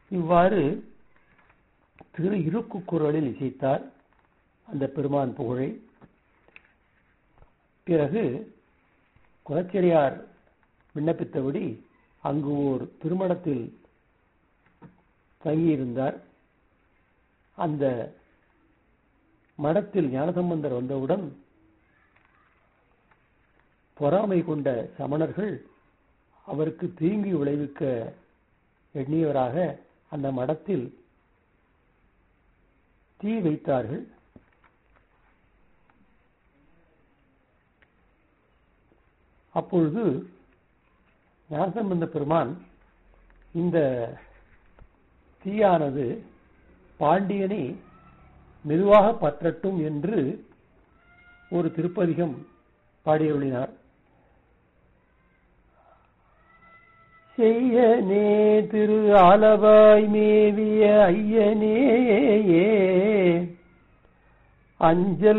இவ்வாறு திரு இருக்கு குரலில் இசைத்தார் அந்த பெருமான் புகழை பிறகு குலச்செரியார் விண்ணப்பித்தபடி அங்கு ஓர் திருமணத்தில் தங்கியிருந்தார் அந்த மடத்தில் ஞானசம்பந்தர் வந்தவுடன் பொறாமை கொண்ட சமணர்கள் அவருக்கு தீங்கு விளைவிக்க எண்ணியவராக அந்த மடத்தில் தீ வைத்தார்கள் அப்பொழுது ஞானசம்பந்த பெருமான் இந்த தீயானது பாண்டியனை மெதுவாக பற்றட்டும் என்று ஒரு திருப்பதிகம் பாடியருளினார் செய்யனே திரு ஆலவாய் மேவிய ஐயனே அஞ்சல்